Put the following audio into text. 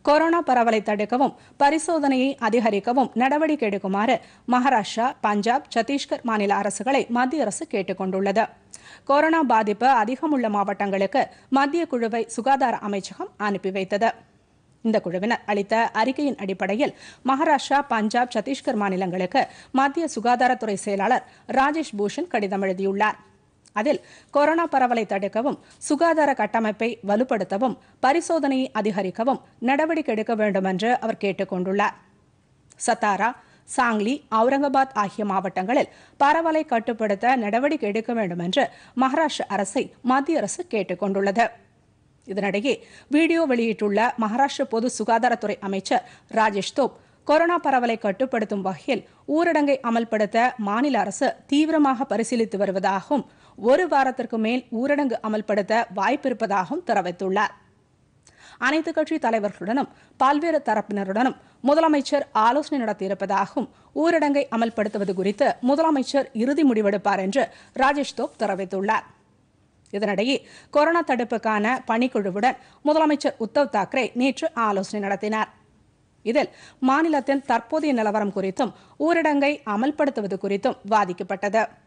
corona பரவலை தடுக்கவும் பரிசோதனையை அதிகரிக்கவும் நடவடிக்கை எடுக்குமாறு மகாராஷ்டிரா பஞ்சாப் சத்தீஸ்கர் மாநில அரசுகளை மத்திய அரசு கேட்டுக் கொண்டுள்ளது கொரோனா பாதிப்பு அதிகம் உள்ள மாவட்டங்களுக்கு மத்திய குழுவை சுகாதார அமைச்சகம் அனுப்பி வைத்தது இந்த குழுவினர் அளித்த அறிக்கையின் அடிப்படையில் மகாராஷ்டிரா பஞ்சாப் சத்தீஸ்கர் மாநிலங்களுக்கு மத்திய சுகாதாரத்துறை செயலாளர் ராஜேஷ் பூஷன் கடிதம் எழுதியுள்ளார் அதில் கொரோனா பரவலை தடுக்கவும் சுகாதார கட்டமைப்பை வலுப்படுத்தவும் பரிசோதனையை அதிகரிக்கவும் நடவடிக்கை எடுக்க வேண்டும் என்று அவர் கேட்டுக் கொண்டுள்ளார் சத்தாரா சாங்லி அவுரங்காபாத் ஆகிய மாவட்டங்களில் பரவலை கட்டுப்படுத்த நடவடிக்கை எடுக்க வேண்டும் என்று மகாராஷ்டிர அரசை மத்திய அரசு கேட்டுக் கொண்டுள்ளது இதனிடையே வீடியோ வெளியிட்டுள்ள மகாராஷ்டிர பொது சுகாதாரத்துறை அமைச்சர் ராஜேஷ் தோப் கொரோனா பரவலை கட்டுப்படுத்தும் வகையில் ஊரடங்கை அமல்படுத்த மாநில அரசு தீவிரமாக பரிசீலித்து வருவதாகவும் ஒரு வாரத்திற்கு மேல் ஊரடங்கு அமல்படுத்த வாய்ப்பிருப்பதாகவும் தெரிவித்துள்ளார் அனைத்துக் கட்சி தலைவர்களுடனும் பல்வேறு தரப்பினருடனும் முதலமைச்சர் ஆலோசனை நடத்தியிருப்பதாகவும் ஊரடங்கை அமல்படுத்துவது குறித்து முதலமைச்சர் இறுதி முடிவெடுப்பார் என்று ராஜேஷ் தோப் தெரிவித்துள்ளார் இதனிடையே கொரோனா தடுப்புக்கான பணிக்குழுவுடன் முதலமைச்சர் உத்தவ் தாக்கரே நேற்று ஆலோசனை நடத்தினார் இதில் மாநிலத்தின் தற்போதைய நிலவரம் குறித்தும் ஊரடங்கை அமல்படுத்துவது குறித்தும் வாதிக்கப்பட்டது